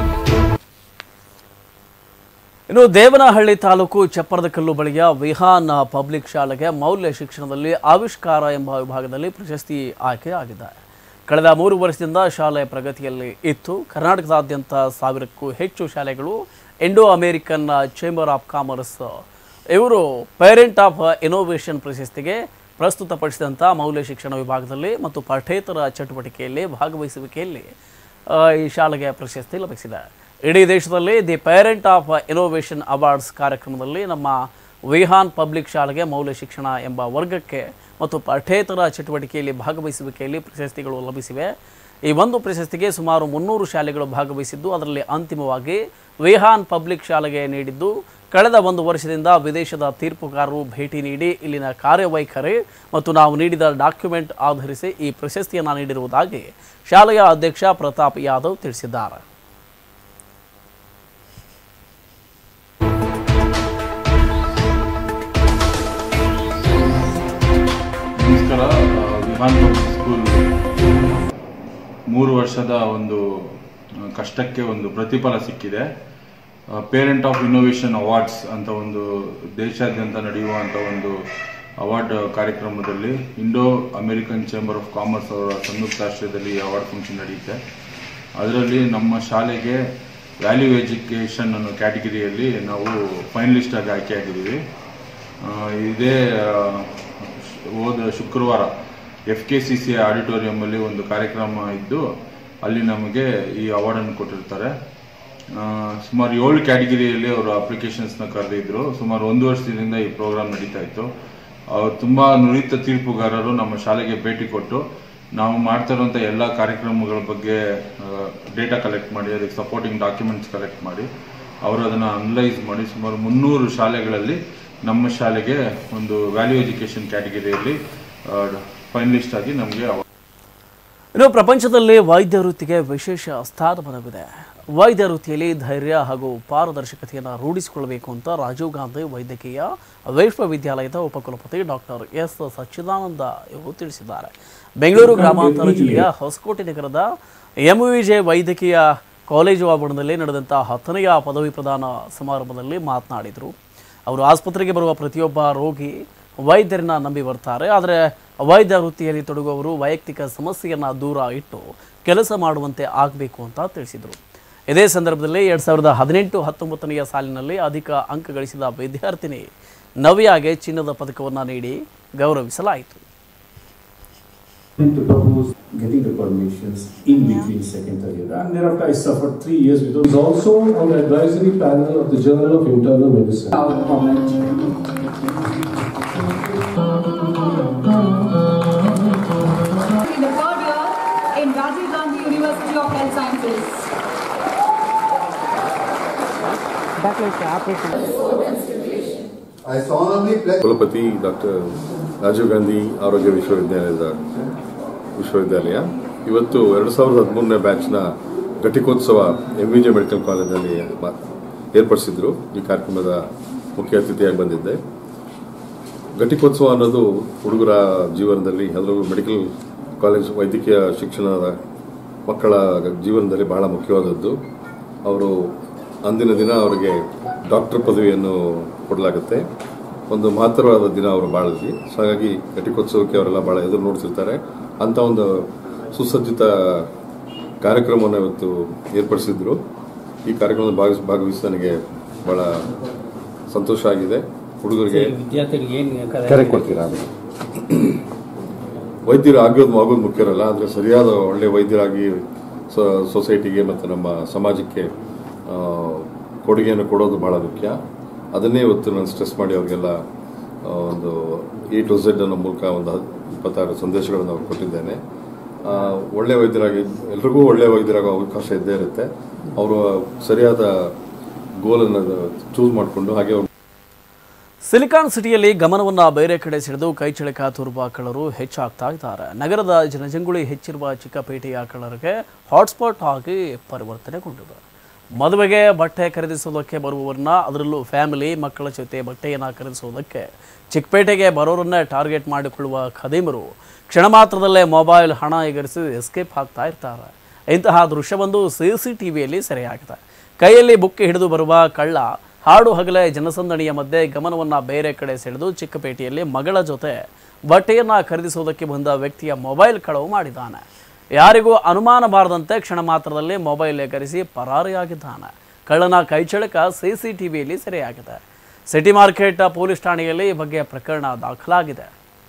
ಇನ್ನು ದೇವನಹಳ್ಳಿ ತಾಲೂಕು ಚಪ್ಪರದಕಲ್ಲು ಬಳಿಯ ವಿಹಾನ್ ಪಬ್ಲಿಕ್ ಶಾಲೆಗೆ ಮೌಲ್ಯ ಶಿಕ್ಷಣದಲ್ಲಿ ಆವಿಷ್ಕಾರ ಎಂಬ ವಿಭಾಗದಲ್ಲಿ ಪ್ರಶಸ್ತಿ ಆಯ್ಕೆ ಆಗಿದೆ ಕಳೆದ ಮೂರು ವರ್ಷದಿಂದ ಶಾಲೆ ಪ್ರಗತಿಯಲ್ಲಿ ಇತ್ತು ಕರ್ನಾಟಕದಾದ್ಯಂತ ಸಾವಿರಕ್ಕೂ ಹೆಚ್ಚು ಶಾಲೆಗಳು Indo American Chamber of Commerce ಇವರು ಪೇರೆಂಟ್ ಆಫ್ ಇನೋವೇಷನ್ ಪ್ರಶಸ್ತಿಗೆ ಪ್ರಸ್ತುತಪಡಿಸಿದಂಥ ಮೌಲ್ಯ ಶಿಕ್ಷಣ ವಿಭಾಗದಲ್ಲಿ ಮತ್ತು ಪಠ್ಯೇತರ ಚಟುವಟಿಕೆಯಲ್ಲಿ ಭಾಗವಹಿಸುವಿಕೆಯಲ್ಲಿ ಆ, ಈ ಶಾಲೆಗೆ ಪ್ರಶಸ್ತಿ ಲಭಿಸಿದೆ ಇಡೀ ದೇಶದಲ್ಲಿ the Parent of Innovation awards ಕಾರ್ಯಕ್ರಮದಲ್ಲಿ ನಮ್ಮ ವಿಹಾನ್ ಪಬ್ಲಿಕ್ ಶಾಲೆಗೆ ಮೌಲ್ಯ ಶಿಕ್ಷಣ ಎಂಬ ವರ್ಗಕ್ಕೆ ಮತ್ತು ಪಠ್ಯೇತರ ಚಟುವಟಿಕೆಯಲ್ಲಿ ಭಾಗವಹಿಸುವಿಕೆಯಲ್ಲಿ ಪ್ರಶಸ್ತಿಗಳು ಲಭಿಸಿವೆ ಈ ಒಂದು ಪ್ರಶಸ್ತಿಗೆ ಸುಮಾರು ಮುನ್ನೂರು ಶಾಲೆಗಳು ಭಾಗವಹಿಸಿದ್ದು ಅದರಲ್ಲಿ ಅಂತಿಮವಾಗಿ ವಿಹಾನ್ ಪಬ್ಲಿಕ್ ಶಾಲೆಗೆ ನೀಡಿದ್ದು ಕಳೆದ ಒಂದು ವರ್ಷದಿಂದ ವಿದೇಶದ ತೀರ್ಪುಗಾರರು ಭೇಟಿ ನೀಡಿ ಇಲ್ಲಿನ ಕಾರ್ಯವೈಖರಿ ಮತ್ತು ನಾವು ನೀಡಿದ ಡಾಕ್ಯುಮೆಂಟ್ ಆಧರಿಸಿ ಈ ಪ್ರಶಸ್ತಿಯನ್ನು ನೀಡಿರುವುದಾಗಿ ಶಾಲೆಯ ಅಧ್ಯಕ್ಷ ಪ್ರತಾಪ್ ಯಾದವ್ ತಿಳಿಸಿದ್ದಾರೆ ನಮಸ್ಕಾರ ಆ, ವಿಹಾನ್ ಪಬ್ಲಿಕ್ ಸ್ಕೂಲ್ ಮೂರು ವರ್ಷದ ಒಂದು ಆ, ಕಷ್ಟಕ್ಕೆ ಒಂದು ಪ್ರತಿಫಲ ಸಿಕ್ಕಿದೆ ಪೇರೆಂಟ್ ಆಫ್ ಇನೋವೇಷನ್ ಅವಾರ್ಡ್ಸ್ ಅಂತ ಒಂದು ದೇಶಾದ್ಯಂತ ನಡೆಯುವಂಥ ಒಂದು ಅವಾರ್ಡ್ ಕಾರ್ಯಕ್ರಮದಲ್ಲಿ Indo American Chamber of Commerce ಅವರ ಸಂಯುಕ್ತಾಶ್ರಯದಲ್ಲಿ ಈ ಅವಾರ್ಡ್ ಫಂಕ್ಷನ್ ನಡೆಯುತ್ತೆ ಅದರಲ್ಲಿ ನಮ್ಮ ಶಾಲೆಗೆ ವ್ಯಾಲ್ಯೂ ಎಜುಕೇಷನ್ ಅನ್ನೋ ಕ್ಯಾಟಗಿರಿಯಲ್ಲಿ ನಾವು ಫೈನಲಿಸ್ಟ್ ಆಗಿ ಆಯ್ಕೆಯಾಗಿದ್ದೀವಿ ಆ, ಇದೇ ಆ, ಹೋದ ಶುಕ್ರವಾರ ಎಫ್ ಕೆ ಸಿ ಸಿ ಆಡಿಟೋರಿಯಂಲ್ಲಿ ಒಂದು ಕಾರ್ಯಕ್ರಮ ಇದ್ದು ಅಲ್ಲಿ ನಮಗೆ ಈ ಅವಾರ್ಡನ್ನು ಕೊಟ್ಟಿರ್ತಾರೆ ಆ, ಸುಮಾರು ಏಳು ಕ್ಯಾಟಗಿರಿಯಲ್ಲಿ ಅವರು ಅಪ್ಲಿಕೇಶನ್ಸ್ನ ಕರೆದಿದ್ರು ಸುಮಾರು ಒಂದು ವರ್ಷದಿಂದ ಈ ಪ್ರೋಗ್ರಾಮ್ ನಡೀತಾ ಇತ್ತು ಅವ್ರು ತುಂಬ ನುರಿತ ತೀರ್ಪುಗಾರರು ನಮ್ಮ ಶಾಲೆಗೆ ಭೇಟಿ ಕೊಟ್ಟು ನಾವು ಮಾಡ್ತಾ ಇರುವಂಥ ಎಲ್ಲ ಕಾರ್ಯಕ್ರಮಗಳ ಬಗ್ಗೆ ಡೇಟಾ ಕಲೆಕ್ಟ್ ಮಾಡಿ ಅದಕ್ಕೆ ಸಪೋರ್ಟಿಂಗ್ ಡಾಕ್ಯುಮೆಂಟ್ಸ್ ಕಲೆಕ್ಟ್ ಮಾಡಿ ಅವರು ಅದನ್ನು ಅನಲೈಸ್ ಮಾಡಿ ಸುಮಾರು ಮುನ್ನೂರು ಶಾಲೆಗಳಲ್ಲಿ ನಮ್ಮ ಶಾಲೆಗೆ ಒಂದು ವ್ಯಾಲ್ಯೂ ಎಜುಕೇಷನ್ ಕ್ಯಾಟಗಿರಿಯಲ್ಲಿ ಫೈನಲಿಸ್ಟ್ ಆಗಿ ನಮಗೆ ಇನ್ನು ಪ್ರಪಂಚದಲ್ಲಿ ವೈದ್ಯ ವೃತ್ತಿಗೆ ವಿಶೇಷ ಸ್ಥಾನಮಾನವಿದೆ ವೈದ್ಯ ವೃತ್ತಿಯಲ್ಲಿ ಧೈರ್ಯ ಹಾಗೂ ಪಾರದರ್ಶಕತೆಯನ್ನು ರೂಢಿಸಿಕೊಳ್ಳಬೇಕು ಅಂತ ರಾಜೀವ್ ಗಾಂಧಿ ವೈದ್ಯಕೀಯ ವಿಶ್ವವಿದ್ಯಾಲಯದ ಉಪಕುಲಪತಿ ಡಾಕ್ಟರ್ ಎಸ್ ಸಚ್ಚಿದಾನಂದ ಇವರು ತಿಳಿಸಿದ್ದಾರೆ ಬೆಂಗಳೂರು ಗ್ರಾಮಾಂತರ ಜಿಲ್ಲೆಯ ಹೊಸಕೋಟೆ ನಗರದ ಎಂವಿಜೆ ವೈದ್ಯಕೀಯ ಕಾಲೇಜು ಆವರಣದಲ್ಲಿ ನಡೆದಂಥ ಹತ್ತನೆಯ ಪದವಿ ಪ್ರದಾನ ಸಮಾರಂಭದಲ್ಲಿ ಮಾತನಾಡಿದರು ಅವರು ಆಸ್ಪತ್ರೆಗೆ ಬರುವ ಪ್ರತಿಯೊಬ್ಬ ರೋಗಿ ವೈದ್ಯರನ್ನ ನಂಬಿ ಬರ್ತಾರೆ ಆದರೆ ವೈದ್ಯ ವೃತ್ತಿಯಲ್ಲಿ ತೊಡಗುವವರು ವೈಯಕ್ತಿಕ ಸಮಸ್ಯೆಯನ್ನು ದೂರ ಇಟ್ಟು ಕೆಲಸ ಮಾಡುವಂತೆ ಆಗಬೇಕು ಅಂತ ತಿಳಿಸಿದರು ಇದೇ ಸಂದರ್ಭದಲ್ಲಿ ಎರಡು ಸಾವಿರದ ಹದಿನೆಂಟು ಹತ್ತೊಂಬತ್ತನೆಯ ಸಾಲಿನಲ್ಲಿ ಅಧಿಕ ಅಂಕ ಗಳಿಸಿದ ವಿದ್ಯಾರ್ಥಿನಿ ನವ್ಯಾಗೆ ಚಿನ್ನದ ಪದಕವನ್ನು ನೀಡಿ ಗೌರವಿಸಲಾಯಿತು and to propose getting the permissions in between second, third year. And thereafter, I suffered three years without. is also on the advisory panel of the Journal of Internal Medicine. Our comment. in the third year in Rajiv Gandhi University of Health Sciences. I solemnly pledge ಕುಲಪತಿ doctor Rajiv Gandhi ಆರೋಗ್ಯ ವಿಶ್ವವಿದ್ಯಾಲಯದ ವಿಶ್ವವಿದ್ಯಾಲಯ ಇವತ್ತು ಎರಡು ಸಾವಿರದ ಹದಿಮೂರನೇ ಬ್ಯಾಚ್ನ ಘಟಿಕೋತ್ಸವ ಎಂ ವಿ ಜೆ ಮೆಡಿಕಲ್ ಕಾಲೇಜಿನಲ್ಲಿ ಮ- ಏರ್ಪಡಿಸಿದ್ರು ಈ ಕಾರ್ಯಕ್ರಮದ ಮುಖ್ಯ ಅತಿಥಿಯಾಗಿ ಬಂದಿದ್ದೆ ಘಟಿಕೋತ್ಸವ ಅನ್ನೋದು ಹುಡುಗರ ಜೀವನದಲ್ಲಿ ಅದರಲ್ಲೂ ಮೆಡಿಕಲ್ ಕಾಲೇಜ್ ವೈದ್ಯಕೀಯ ಶಿಕ್ಷಣದ ಮಕ್ಕಳ ಜೀವನದಲ್ಲಿ ಬಹಳ ಮುಖ್ಯವಾದದ್ದು ಅವರು ಅಂದಿನ ದಿನ ಅವರಿಗೆ ಡಾಕ್ಟರ್ ಪದವಿಯನ್ನು ಕೊಡಲಾಗುತ್ತೆ ಒಂದು ಮಹತ್ತರವಾದ ದಿನ ಅವರು ಬಾಳಲ್ಲಿ ಸೊ ಹಾಗಾಗಿ ಘಟಿಕೋತ್ಸವಕ್ಕೆ ಅವರೆಲ್ಲ ಬಹಳ ಎದುರು ನೋಡ್ತಿರ್ತಾರೆ ಅಂತ ಒಂದು ಸುಸಜ್ಜಿತ ಕಾರ್ಯಕ್ರಮವನ್ನು ಇವತ್ತು ಏರ್ಪಡಿಸಿದ್ರು ಈ ಕಾರ್ಯಕ್ರಮದಲ್ಲಿ ಭಾಗವಹಿಸಿ ಭಾಗವಹಿಸಿ ನನಗೆ ಬಹಳ ಸಂತೋಷ ಆಗಿದೆ ಹುಡುಗರಿಗೆ ಕರೆ ಕೊಡ್ತೀರಾ ವೈದ್ಯರು ಆಗೋದು ಆಗೋದು ಮುಖ್ಯರಲ್ಲ ಆದರೆ ಸರಿಯಾದ ಒಳ್ಳೆ ವೈದ್ಯರಾಗಿ ಸ- ಸೊಸೈಟಿಗೆ ಮತ್ತು ನಮ್ಮ ಸಮಾಜಕ್ಕೆ ಆ, ಕೊಡುಗೆಯನ್ನು ಕೊಡೋದು ಬಹಳ ಮುಖ್ಯ ಅದನ್ನೇ ಇವತ್ತು ನಾನು ಸ್ಟ್ರೆಸ್ ಮಾಡಿ ಅವರಿಗೆಲ್ಲ ಆ, ಒಂದು ಎ ಟು ಝೆಡ್ ಅನ್ನೋ ಮೂಲಕ ಒಂದು ಹತ್- ಇಪ್ಪತ್ತಾರು ಸಂದೇಶಗಳನ್ನು ಅವ್ರಿಗೆ ಕೊಟ್ಟಿದ್ದೇನೆ ಆ, ಒಳ್ಳೆ ವೈದ್ಯರಾಗಿ ಎಲ್ರಿಗೂ ಒಳ್ಳೆ ವೈದ್ಯರಾಗೋ ಅವಕಾಶ ಇದ್ದೇ ಇರುತ್ತೆ ಅವರು ಸರಿಯಾದ ಗೋಲನ್ನು ಚೂಸ್ ಮಾಡಿಕೊಂಡು ಹಾಗೆ ಅವ್ರು ಸಿಲಿಕಾನ್ ಸಿಟಿಯಲ್ಲಿ ಗಮನವನ್ನ ಬೇರೆ ಕಡೆ ಸೆಳೆದು ಕೈಚಳಕ ತೋರುವ ಕಳ್ಳರು ಹೆಚ್ಚಾಗ್ತಾ ಇದ್ದಾರೆ ನಗರದ ಜನಜಂಗುಳಿ ಹೆಚ್ಚಿರುವ ಚಿಕ್ಕಪೇಟೆಯ ಕಳ್ಳರಿಗೆ ಹಾಟ್ಸ್ಪಾಟ್ ಆಗಿ ಪರಿವರ್ತನೆಗೊಂಡಿದೆ ಮದುವೆಗೆ ಬಟ್ಟೆ ಖರೀದಿಸೋದಕ್ಕೆ ಬರುವವರನ್ನ ಅದರಲ್ಲೂ ಫ್ಯಾಮಿಲಿ ಮಕ್ಕಳ ಜೊತೆ ಬಟ್ಟೆಯನ್ನು ಖರೀದಿಸೋದಕ್ಕೆ ಚಿಕ್ಕಪೇಟೆಗೆ ಬರೋರನ್ನೇ ಟಾರ್ಗೆಟ್ ಮಾಡಿಕೊಳ್ಳುವ ಖದೀಮರು ಕ್ಷಣ ಮಾತ್ರದಲ್ಲೇ ಮೊಬೈಲ್ ಹಣ ಎಗರಿಸಿ ಎಸ್ಕೇಪ್ ಆಗ್ತಾ ಇರ್ತಾರೆ ಇಂತಹ ದೃಶ್ಯವೊಂದು ಸಿ ಸಿ ಟಿವಿಯಲ್ಲಿ ಸೆರೆಯಾಗಿದೆ ಕೈಯಲ್ಲಿ ಬುಕ್ಕಿ ಹಿಡಿದು ಬರುವ ಕಳ್ಳ ಹಾಡು ಹಗಲೇ ಜನಸಂದಣಿಯ ಮಧ್ಯೆ ಗಮನವನ್ನ ಬೇರೆ ಕಡೆ ಸೆಳೆದು ಚಿಕ್ಕಪೇಟೆಯಲ್ಲಿ ಮಗಳ ಜೊತೆ ಬಟ್ಟೆಯನ್ನ ಖರೀದಿಸುವುದಕ್ಕೆ ಬಂದ ವ್ಯಕ್ತಿಯ ಮೊಬೈಲ್ ಕಳವು ಮಾಡಿದ್ದಾನೆ ಯಾರಿಗೂ ಅನುಮಾನ ಬಾರದಂತೆ ಕ್ಷಣ ಮಾತ್ರದಲ್ಲಿ ಮೊಬೈಲ್ ಎಗರಿಸಿ ಪರಾರಿಯಾಗಿದ್ದಾನೆ ಕಳ್ಳನ ಕೈಚಳಕ ಸಿಸಿಟಿವಿಯಲ್ಲಿ ಸೆರೆಯಾಗಿದೆ ಸಿಟಿ ಮಾರ್ಕೆಟ್ ಪೊಲೀಸ್ ಠಾಣೆಯಲ್ಲಿ ಈ ಬಗ್ಗೆ ಪ್ರಕರಣ ದಾಖಲಾಗಿದೆ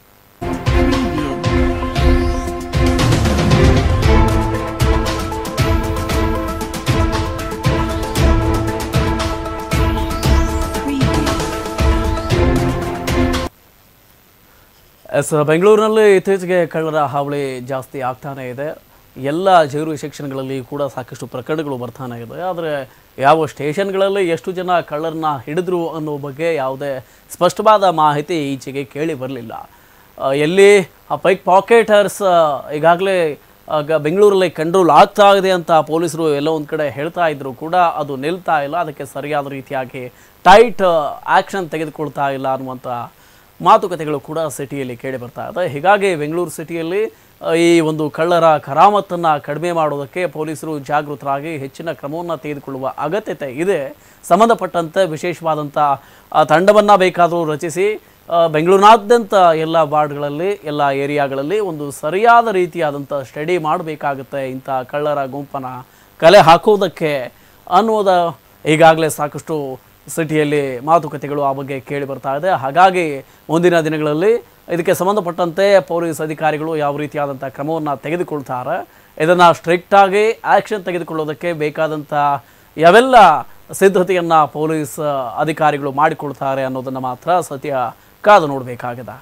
ಎಸ್ ಬೆಂಗಳೂರಿನಲ್ಲಿ ಇತ್ತೀಚೆಗೆ ಕಳ್ಳರ ಹಾವಳಿ ಜಾಸ್ತಿ ಆಗ್ತಾನೇ ಇದೆ ಎಲ್ಲ ಜೈಲು ಸೆಕ್ಷನ್ಗಳಲ್ಲಿ ಕೂಡ ಸಾಕಷ್ಟು ಪ್ರಕರಣಗಳು ಬರ್ತಾನೆ ಇದೆ ಆದರೆ ಯಾವ ಸ್ಟೇಷನ್ಗಳಲ್ಲಿ ಎಷ್ಟು ಜನ ಕಳ್ಳರನ್ನ ಹಿಡಿದ್ರು ಅನ್ನೋ ಬಗ್ಗೆ ಯಾವುದೇ ಸ್ಪಷ್ಟವಾದ ಮಾಹಿತಿ ಈಚೆಗೆ ಕೇಳಿ ಬರಲಿಲ್ಲ ಎಲ್ಲಿ ಆ ಪೈಕ್ ಪಾಕೆಟರ್ಸ್ ಈಗಾಗಲೇ ಆಗ ಬೆಂಗಳೂರಲ್ಲಿ ಕಂಟ್ರೋಲ್ ಆಗ್ತಾ ಇದೆ ಅಂತ ಪೊಲೀಸರು ಎಲ್ಲೋ ಒಂದು ಕಡೆ ಹೇಳ್ತಾ ಇದ್ರು ಕೂಡ ಅದು ನಿಲ್ತಾ ಇಲ್ಲ ಅದಕ್ಕೆ ಸರಿಯಾದ ರೀತಿಯಾಗಿ ಟೈಟ್ ಆ್ಯಕ್ಷನ್ ತೆಗೆದುಕೊಳ್ತಾ ಇಲ್ಲ ಅನ್ನುವಂಥ ಮಾತುಕತೆಗಳು ಕೂಡ ಸಿಟಿಯಲ್ಲಿ ಕೇಳಿ ಬರ್ತಾ ಇದೆ ಹೀಗಾಗಿ ಬೆಂಗಳೂರು ಸಿಟಿಯಲ್ಲಿ ಆ, ಈ ಒಂದು ಕಳ್ಳರ ಕರಾಮತ್ತನ್ನು ಕಡಿಮೆ ಮಾಡೋದಕ್ಕೆ ಪೊಲೀಸರು ಜಾಗೃತರಾಗಿ ಹೆಚ್ಚಿನ ಕ್ರಮವನ್ನು ತೆಗೆದುಕೊಳ್ಳುವ ಅಗತ್ಯತೆ ಇದೆ ಸಂಬಂಧಪಟ್ಟಂತೆ ವಿಶೇಷವಾದಂಥ ಆ, ತಂಡವನ್ನು ಬೇಕಾದರೂ ರಚಿಸಿ ಆ, ಬೆಂಗಳೂರಿನಾದ್ಯಂತ ಎಲ್ಲ ವಾರ್ಡ್ಗಳಲ್ಲಿ ಎಲ್ಲ ಏರಿಯಾಗಳಲ್ಲಿ ಒಂದು ಸರಿಯಾದ ರೀತಿಯಾದಂಥ ಸ್ಟಡಿ ಮಾಡಬೇಕಾಗುತ್ತೆ ಇಂಥ ಕಳ್ಳರ ಗುಂಪನ್ನು ಕಲೆ ಹಾಕೋದಕ್ಕೆ ಅನ್ನೋದ ಈಗಾಗಲೇ ಸಾಕಷ್ಟು ಸಿಟಿಯಲ್ಲಿ ಮಾತುಕತೆಗಳು ಆ ಬಗ್ಗೆ ಕೇಳಿ ಬರ್ತಾ ಇದೆ ಹಾಗಾಗಿ ಮುಂದಿನ ದಿನಗಳಲ್ಲಿ ಇದಕ್ಕೆ ಸಂಬಂಧಪಟ್ಟಂತೆ ಪೊಲೀಸ್ ಅಧಿಕಾರಿಗಳು ಯಾವ ರೀತಿಯಾದಂಥ ಕ್ರಮವನ್ನು ತೆಗೆದುಕೊಳ್ತಾರೆ ಇದನ್ನು ಸ್ಟ್ರಿಕ್ಟಾಗಿ ಆ್ಯಕ್ಷನ್ ತೆಗೆದುಕೊಳ್ಳೋದಕ್ಕೆ ಬೇಕಾದಂಥ ಯಾವೆಲ್ಲ ಸಿದ್ಧತೆಯನ್ನು ಪೊಲೀಸ್ ಅಧಿಕಾರಿಗಳು ಮಾಡಿಕೊಳ್ತಾರೆ ಅನ್ನೋದನ್ನು ಮಾತ್ರ ಸದ್ಯ ಕಾದು ನೋಡಬೇಕಾಗಿದೆ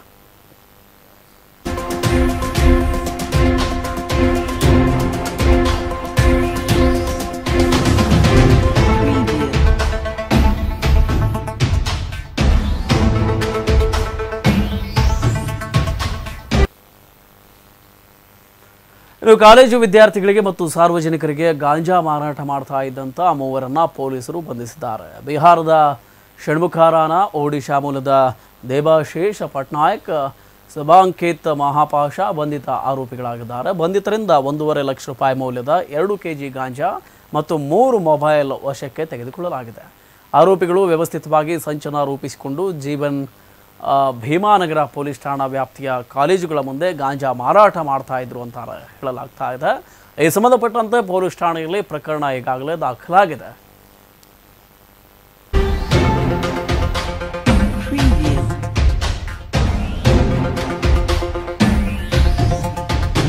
ಇನ್ನು ಕಾಲೇಜು ವಿದ್ಯಾರ್ಥಿಗಳಿಗೆ ಮತ್ತು ಸಾರ್ವಜನಿಕರಿಗೆ ಗಾಂಜಾ ಮಾರಾಟ ಮಾಡ್ತಾ ಇದ್ದಂಥ ಮೂವರನ್ನ ಪೊಲೀಸರು ಬಂಧಿಸಿದ್ದಾರೆ ಬಿಹಾರದ ಷಣ್ಮುಖಾರಾನ ಒಡಿಶಾ ಮೂಲದ ದೇವಾಶೇಷ ಪಟ್ನಾಯಕ್ ಸಭಾಂಕಿತ್ ಮಹಾಪಾಶ ಬಂಧಿತ ಆರೋಪಿಗಳಾಗಿದ್ದಾರೆ ಬಂಧಿತರಿಂದ ಒಂದೂವರೆ ಲಕ್ಷ ರೂಪಾಯಿ ಮೌಲ್ಯದ ಎರಡು ಕೆಜಿ ಗಾಂಜಾ ಮತ್ತು ಮೂರು ಮೊಬೈಲ್ ವಶಕ್ಕೆ ತೆಗೆದುಕೊಳ್ಳಲಾಗಿದೆ ಆರೋಪಿಗಳು ವ್ಯವಸ್ಥಿತವಾಗಿ ಸಂಚನ ರೂಪಿಸಿಕೊಂಡು ಜೀವನ್ ಆ, ಭೀಮಾನಗರ ಪೊಲೀಸ್ ಠಾಣಾ ವ್ಯಾಪ್ತಿಯ ಕಾಲೇಜುಗಳ ಮುಂದೆ ಗಾಂಜಾ ಮಾರಾಟ ಮಾಡ್ತಾ ಇದ್ರು ಅಂತ ಹೇಳಲಾಗ್ತಾ ಇದೆ ಈ ಸಂಬಂಧಪಟ್ಟಂತೆ ಪೊಲೀಸ್ ಠಾಣೆಯಲ್ಲಿ ಪ್ರಕರಣ ಈಗಾಗಲೇ ದಾಖಲಾಗಿದೆ Preview.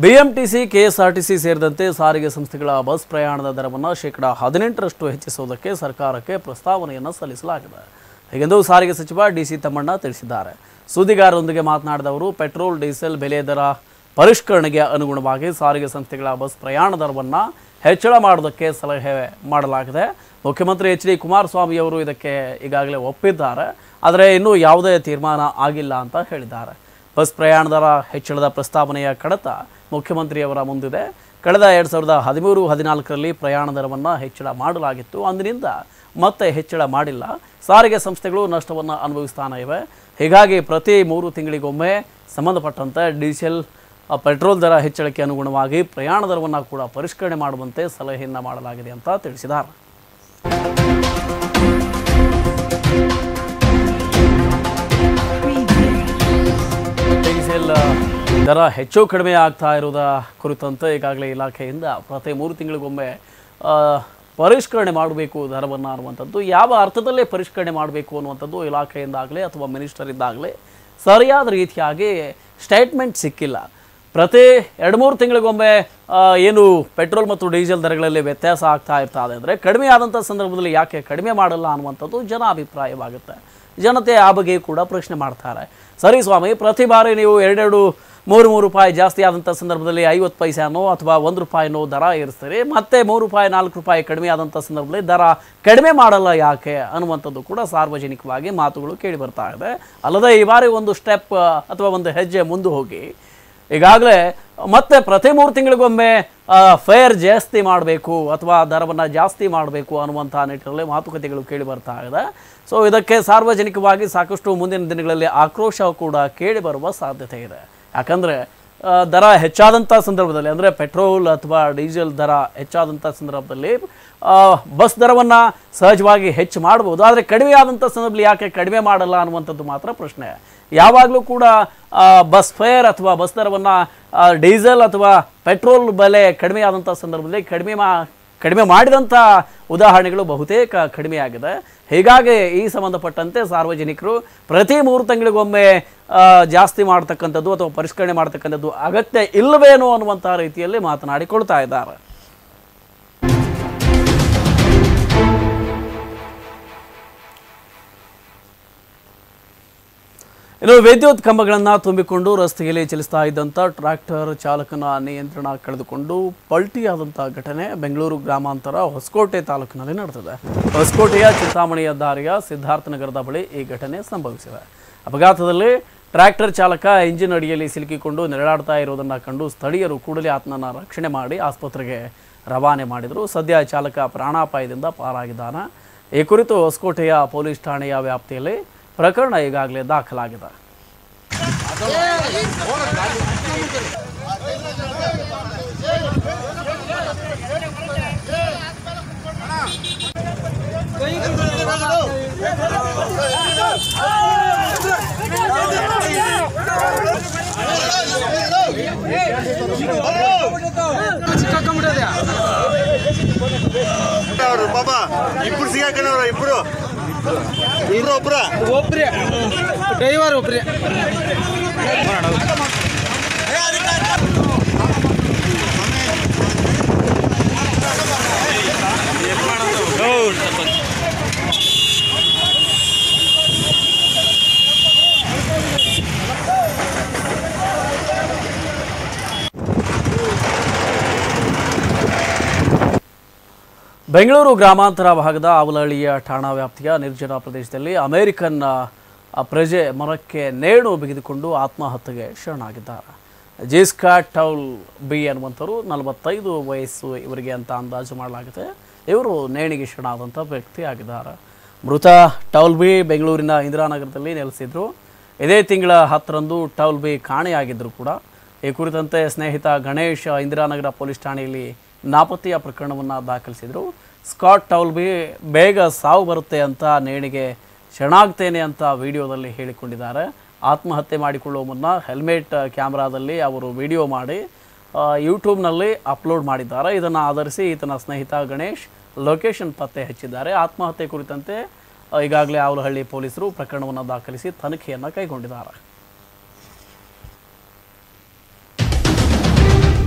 ಬಿಎಂಟಿಸಿ ಕೆಎಸ್ಆರ್ಟಿಸಿ ಸೇರಿದಂತೆ ಸಾರಿಗೆ ಸಂಸ್ಥೆಗಳ ಬಸ್ ಪ್ರಯಾಣದ ದರವನ್ನು ಶೇಕಡಾ ಹದಿನೆಂಟರಷ್ಟು ಹೆಚ್ಚಿಸುವುದಕ್ಕೆ ಸರ್ಕಾರಕ್ಕೆ ಪ್ರಸ್ತಾವನೆಯನ್ನು ಸಲ್ಲಿಸಲಾಗಿದೆ ಹೀಗೆಂದು ಸಾರಿಗೆ ಸಚಿವ ಡಿಸಿ ತಮ್ಮಣ್ಣ ತಿಳಿಸಿದ್ದಾರೆ ಸುದ್ದಿಗಾರರೊಂದಿಗೆ ಮಾತನಾಡಿದ ಅವರು ಪೆಟ್ರೋಲ್ ಡೀಸೆಲ್ ಬೆಲೆ ದರ ಪರಿಷ್ಕರಣೆಗೆ ಅನುಗುಣವಾಗಿ ಸಾರಿಗೆ ಸಂಸ್ಥೆಗಳ ಬಸ್ ಪ್ರಯಾಣ ದರವನ್ನು ಹೆಚ್ಚಳ ಮಾಡುವುದಕ್ಕೆ ಸಲಹೆ ಮಾಡಲಾಗಿದೆ ಮುಖ್ಯಮಂತ್ರಿ ಎಚ್ ಡಿ ಕುಮಾರಸ್ವಾಮಿ ಅವರು ಇದಕ್ಕೆ ಈಗಾಗಲೇ ಒಪ್ಪಿದ್ದಾರೆ ಆದರೆ ಇನ್ನೂ ಯಾವುದೇ ತೀರ್ಮಾನ ಆಗಿಲ್ಲ ಅಂತ ಹೇಳಿದ್ದಾರೆ ಬಸ್ ಪ್ರಯಾಣ ದರ ಹೆಚ್ಚಳದ ಪ್ರಸ್ತಾವನೆಯ ಕಡತ ಮುಖ್ಯಮಂತ್ರಿಯವರ ಮುಂದಿದೆ ಕಳೆದ ಎರಡು ಸಾವಿರದ ಹದಿಮೂರು ಹದಿನಾಲ್ಕರಲ್ಲಿ ಪ್ರಯಾಣ ದರವನ್ನು ಹೆಚ್ಚಳ ಮಾಡಲಾಗಿತ್ತು ಅಂದಿನಿಂದ ಮತ್ತೆ ಹೆಚ್ಚಳ ಮಾಡಿಲ್ಲ ಸಾರಿಗೆ ಸಂಸ್ಥೆಗಳು ನಷ್ಟವನ್ನು ಅನುಭವಿಸ್ತಾನೆ ಇವೆ ಹೀಗಾಗಿ ಪ್ರತಿ ಮೂರು ತಿಂಗಳಿಗೊಮ್ಮೆ ಸಂಬಂಧಪಟ್ಟಂತೆ ಡೀಸೆಲ್ ಆ, ಪೆಟ್ರೋಲ್ ದರ ಹೆಚ್ಚಳಕ್ಕೆ ಅನುಗುಣವಾಗಿ ಪ್ರಯಾಣ ದರವನ್ನು ಕೂಡ ಪರಿಷ್ಕರಣೆ ಮಾಡುವಂತೆ ಸಲಹೆಯನ್ನು ಮಾಡಲಾಗಿದೆ ಅಂತ ತಿಳಿಸಿದ್ದಾರೆ ಡೀಸೆಲ್ ದರ ಹೆಚ್ಚು ಕಡಿಮೆ ಆಗ್ತಾ ಇರುವುದ ಕುರಿತಂತೆ ಈಗಾಗಲೇ ಇಲಾಖೆಯಿಂದ ಪ್ರತಿ ಮೂರು ತಿಂಗಳಿಗೊಮ್ಮೆ ಆ, ಪರಿಷ್ಕರಣೆ ಮಾಡಬೇಕು ದರವನ್ನು ಅನ್ನುವಂಥದ್ದು ಯಾವ ಅರ್ಥದಲ್ಲೇ ಪರಿಷ್ಕರಣೆ ಮಾಡಬೇಕು ಅನ್ನುವಂಥದ್ದು ಇಲಾಖೆಯಿಂದಾಗಲೇ ಅಥವಾ ಮಿನಿಸ್ಟರ್ ಇದ್ದಾಗಲೇ ಸರಿಯಾದ ರೀತಿಯಾಗಿ ಸ್ಟೇಟ್ಮೆಂಟ್ ಸಿಕ್ಕಿಲ್ಲ ಪ್ರತಿ ಎರಡು ಮೂರು ತಿಂಗಳಿಗೊಮ್ಮೆ ಆ, ಏನು ಪೆಟ್ರೋಲ್ ಮತ್ತು ಡೀಸೆಲ್ ದರಗಳಲ್ಲಿ ವ್ಯತ್ಯಾಸ ಆಗ್ತಾ ಇರ್ತದೆ ಅಂದರೆ ಕಡಿಮೆ ಆದಂಥ ಸಂದರ್ಭದಲ್ಲಿ ಯಾಕೆ ಕಡಿಮೆ ಮಾಡಲ್ಲ ಅನ್ನುವಂಥದ್ದು ಜನ ಅಭಿಪ್ರಾಯವಾಗುತ್ತೆ ಜನತೆ ಆ ಬಗ್ಗೆ ಕೂಡ ಪ್ರಶ್ನೆ ಮಾಡ್ತಾರೆ ಸರಿ ಸ್ವಾಮಿ ಪ್ರತಿ ಬಾರಿ ನೀವು ಎರಡೆರಡು ಮೂರು ಮೂರು ರೂಪಾಯಿ ಜಾಸ್ತಿ ಆದಂಥ ಸಂದರ್ಭದಲ್ಲಿ ಐವತ್ತು ಪೈಸೆನೋ ಅಥವಾ ಒಂದು ರೂಪಾಯಿನೋ ದರ ಏರಿಸ್ತೀರಿ ಮತ್ತೆ ಮೂರು ರೂಪಾಯಿ ನಾಲ್ಕು ರೂಪಾಯಿ ಕಡಿಮೆ ಆದಂಥ ಸಂದರ್ಭದಲ್ಲಿ ದರ ಕಡಿಮೆ ಮಾಡಲ್ಲ ಯಾಕೆ ಅನ್ನುವಂಥದ್ದು ಕೂಡ ಸಾರ್ವಜನಿಕವಾಗಿ ಮಾತುಗಳು ಕೇಳಿ ಬರ್ತಾ ಇದೆ ಅಲ್ಲದೆ ಈ ಬಾರಿ ಒಂದು ಸ್ಟೆಪ್ ಅಥವಾ ಒಂದು ಹೆಜ್ಜೆ ಮುಂದೆ ಹೋಗಿ ಈಗಾಗಲೇ ಮತ್ತೆ ಪ್ರತಿ ಮೂರು ತಿಂಗಳಿಗೊಮ್ಮೆ ಫೇರ್ ಜಾಸ್ತಿ ಮಾಡಬೇಕು ಅಥವಾ ದರವನ್ನು ಜಾಸ್ತಿ ಮಾಡಬೇಕು ಅನ್ನುವಂಥ ನಿಟ್ಟಿನಲ್ಲಿ ಮಾತುಕತೆಗಳು ಕೇಳಿ ಬರ್ತಾ ಇದೆ ಸೊ ಇದಕ್ಕೆ ಸಾರ್ವಜನಿಕವಾಗಿ ಸಾಕಷ್ಟು ಮುಂದಿನ ದಿನಗಳಲ್ಲಿ ಆಕ್ರೋಶ ಕೂಡ ಕೇಳಿ ಬರುವ ಸಾಧ್ಯತೆ ಇದೆ ಯಾಕಂದರೆ ದರ ಹೆಚ್ಚಾದಂಥ ಸಂದರ್ಭದಲ್ಲಿ ಅಂದರೆ ಪೆಟ್ರೋಲ್ ಅಥವಾ ಡೀಸೆಲ್ ದರ ಹೆಚ್ಚಾದಂಥ ಸಂದರ್ಭದಲ್ಲಿ ಆ, ಬಸ್ ದರವನ್ನು ಸಹಜವಾಗಿ ಹೆಚ್ಚು ಮಾಡ್ಬೋದು ಆದರೆ ಕಡಿಮೆ ಆದಂಥ ಸಂದರ್ಭದಲ್ಲಿ ಯಾಕೆ ಕಡಿಮೆ ಮಾಡಲ್ಲ ಅನ್ನುವಂಥದ್ದು ಮಾತ್ರ ಪ್ರಶ್ನೆ ಯಾವಾಗಲೂ ಕೂಡ ಆ, ಬಸ್ ಫೇರ್ ಅಥವಾ ಬಸ್ ದರವನ್ನು ಡೀಸೆಲ್ ಅಥವಾ ಪೆಟ್ರೋಲ್ ಬೆಲೆ ಕಡಿಮೆ ಆದಂಥ ಸಂದರ್ಭದಲ್ಲಿ ಕಡಿಮೆ ಮಾ ಕಡಿಮೆ ಮಾಡಿದಂಥ ಉದಾಹರಣೆಗಳು ಬಹುತೇಕ ಕಡಿಮೆಯಾಗಿದೆ ಹೀಗಾಗಿ ಈ ಸಂಬಂಧಪಟ್ಟಂತೆ ಸಾರ್ವಜನಿಕರು ಪ್ರತಿ ಮೂರು ತಿಂಗಳಿಗೊಮ್ಮೆ ಆ, ಜಾಸ್ತಿ ಮಾಡ್ತಕ್ಕಂಥದ್ದು ಅಥವಾ ಪರಿಷ್ಕರಣೆ ಮಾಡ್ತಕ್ಕಂಥದ್ದು ಅಗತ್ಯ ಇಲ್ಲವೇನೋ ಅನ್ನುವಂಥ ರೀತಿಯಲ್ಲಿ ಮಾತನಾಡಿಕೊಳ್ತಾ ಇದ್ದಾರೆ ಇನ್ನು ವಿದ್ಯುತ್ ಕಂಬಗಳನ್ನು ತುಂಬಿಕೊಂಡು ರಸ್ತೆಯಲ್ಲಿ ಚಲಿಸ್ತಾ ಇದ್ದಂಥ ಟ್ರ್ಯಾಕ್ಟರ್ ಚಾಲಕನ ನಿಯಂತ್ರಣ ಕಳೆದುಕೊಂಡು ಪಲ್ಟಿಯಾದಂಥ ಘಟನೆ ಬೆಂಗಳೂರು ಗ್ರಾಮಾಂತರ ಹೊಸಕೋಟೆ ತಾಲೂಕಿನಲ್ಲಿ ನಡೆದಿದೆ ಹೊಸಕೋಟೆಯ ಚಿಂತಾಮಣಿ ಹೆದ್ದಾರಿಯ ಸಿದ್ಧಾರ್ಥನಗರದ ಬಳಿ ಈ ಘಟನೆ ಸಂಭವಿಸಿದೆ ಅಪಘಾತದಲ್ಲಿ ಟ್ರ್ಯಾಕ್ಟರ್ ಚಾಲಕ ಇಂಜಿನ್ ಅಡಿಯಲ್ಲಿ ಸಿಲುಕಿಕೊಂಡು ನೆರಳಾಡ್ತಾ ಇರುವುದನ್ನು ಕಂಡು ಸ್ಥಳೀಯರು ಕೂಡಲೇ ಆತನನ್ನು ರಕ್ಷಣೆ ಮಾಡಿ ಆಸ್ಪತ್ರೆಗೆ ರವಾನೆ ಮಾಡಿದರು ಸದ್ಯ ಚಾಲಕ ಪ್ರಾಣಾಪಾಯದಿಂದ ಪಾರಾಗಿದ್ದಾನೆ ಈ ಕುರಿತು ಹೊಸಕೋಟೆಯ ಪೊಲೀಸ್ ಠಾಣೆಯ ವ್ಯಾಪ್ತಿಯಲ್ಲಿ ಪ್ರಕರಣ ಈಗಾಗಲೇ ದಾಖಲಾಗಿದೆ ಅವ್ರು ಪಾಪ ಇಬ್ರು ಸಿಗಾಕಣವ್ರ ಇಬ್ರು ಇಬ್ರು ಒಬ್ರ ಒಬ್ರಿ ಡ್ರೈವರ್ ಒಬ್ರಿ ಬೆಂಗಳೂರು ಗ್ರಾಮಾಂತರ ಭಾಗದ ಆವಲಹಳ್ಳಿಯ ಠಾಣಾ ವ್ಯಾಪ್ತಿಯ ನಿರ್ಜನ ಪ್ರದೇಶದಲ್ಲಿ ಅಮೆರಿಕನ್ ಆ, ಪ್ರಜೆ ಮರಕ್ಕೆ ನೇಣು ಬಿಗಿದುಕೊಂಡು ಆತ್ಮಹತ್ಯೆಗೆ ಶರಣಾಗಿದ್ದಾರೆ ಜಿಸ್ಕಾ ಟೌಲ್ ಬಿ ಅನ್ನುವಂಥವ್ರು ನಲವತ್ತೈದು ವಯಸ್ಸು ಇವರಿಗೆ ಅಂತ ಅಂದಾಜು ಮಾಡಲಾಗಿದೆ ಇವರು ನೇಣಿಗೆ ಶರಣಾದಂಥ ವ್ಯಕ್ತಿ ಆಗಿದ್ದಾರೆ ಮೃತ ಟೌಲ್ ಬಿ ಬೆಂಗಳೂರಿನ ಇಂದಿರಾನಗರದಲ್ಲಿ ನೆಲೆಸಿದ್ರು ಇದೇ ತಿಂಗಳ ಹತ್ತರಂದು ಟೌಲ್ ಬಿ ಕಾಣೆಯಾಗಿದ್ದರು ಕೂಡ ಈ ಕುರಿತಂತೆ ಸ್ನೇಹಿತ ಗಣೇಶ್ ಇಂದಿರಾನಗರ ಪೊಲೀಸ್ ಠಾಣೆಯಲ್ಲಿ ನಾಪತ್ತೆಯ ಪ್ರಕರಣವನ್ನು ದಾಖಲಿಸಿದರು ಸ್ಕಾಟ್ ಟೌಲ್ಬಿ ಬೇಗ ಸಾವು ಬರುತ್ತೆ ಅಂತ ನೇಣಿಗೆ ಶರಣಾಗ್ತೇನೆ ಅಂತ ವಿಡಿಯೋದಲ್ಲಿ ಹೇಳಿಕೊಂಡಿದ್ದಾರೆ ಆತ್ಮಹತ್ಯೆ ಮಾಡಿಕೊಳ್ಳುವ ಮುನ್ನ ಹೆಲ್ಮೆಟ್ ಕ್ಯಾಮ್ರಾದಲ್ಲಿ ಅವರು ವಿಡಿಯೋ ಮಾಡಿ ಆ, ಯೂಟ್ಯೂಬ್ನಲ್ಲಿ ಅಪ್ಲೋಡ್ ಮಾಡಿದ್ದಾರೆ ಇದನ್ನು ಆಧರಿಸಿ ಈತನ ಸ್ನೇಹಿತ ಗಣೇಶ್ ಲೊಕೇಶನ್ ಪತ್ತೆ ಹಚ್ಚಿದ್ದಾರೆ ಆತ್ಮಹತ್ಯೆ ಕುರಿತಂತೆ ಆ, ಈಗಾಗಲೇ ಆವಲಹಳ್ಳಿ ಪೊಲೀಸರು ಪ್ರಕರಣವನ್ನು ದಾಖಲಿಸಿ ತನಿಖೆಯನ್ನು ಕೈಗೊಂಡಿದ್ದಾರೆ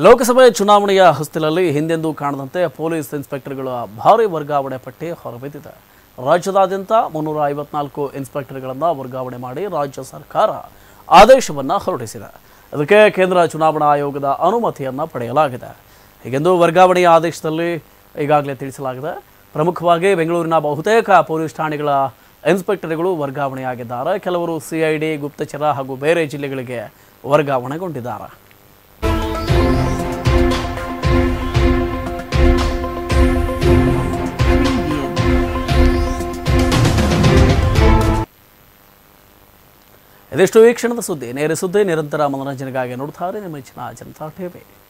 ಲೋಕಸಭೆ ಚುನಾವಣೆಯ ಹೊಸ್ತಿಲಲ್ಲಿ ಹಿಂದೆಂದೂ ಕಾಣದಂತೆ ಪೊಲೀಸ್ ಇನ್ಸ್ಪೆಕ್ಟರ್ಗಳ ಭಾರಿ ವರ್ಗಾವಣೆ ಪಟ್ಟಿ ಹೊರಬಿದ್ದಿದೆ ರಾಜ್ಯದಾದ್ಯಂತ ಮುನ್ನೂರ ಐವತ್ನಾಲ್ಕು ಇನ್ಸ್ಪೆಕ್ಟರ್ಗಳನ್ನು ವರ್ಗಾವಣೆ ಮಾಡಿ ರಾಜ್ಯ ಸರ್ಕಾರ ಆದೇಶವನ್ನು ಹೊರಡಿಸಿದೆ ಅದಕ್ಕೆ ಕೇಂದ್ರ ಚುನಾವಣಾ ಆಯೋಗದ ಅನುಮತಿಯನ್ನು ಪಡೆಯಲಾಗಿದೆ ಹೀಗೆಂದು ವರ್ಗಾವಣೆಯ ಆದೇಶದಲ್ಲಿ ಈಗಾಗಲೇ ತಿಳಿಸಲಾಗಿದೆ ಪ್ರಮುಖವಾಗಿ ಬೆಂಗಳೂರಿನ ಬಹುತೇಕ ಪೊಲೀಸ್ ಠಾಣೆಗಳ ಇನ್ಸ್ಪೆಕ್ಟರ್ಗಳು ವರ್ಗಾವಣೆಯಾಗಿದ್ದಾರೆ ಕೆಲವರು ಸಿಐಡಿ ಗುಪ್ತಚರ ಹಾಗೂ ಬೇರೆ ಜಿಲ್ಲೆಗಳಿಗೆ ವರ್ಗಾವಣೆಗೊಂಡಿದ್ದಾರೆ ಇದಿಷ್ಟು ಈ ಕ್ಷಣದ ಸುದ್ದಿ ನೇರ ಸುದ್ದಿ ನಿರಂತರ ಮನೋರಂಜನೆಗಾಗಿ ನೋಡ್ತಾರೆ ನಿಮ್ಮ ನೆಚ್ಚಿನ ಜನತಾ ಟಿವಿ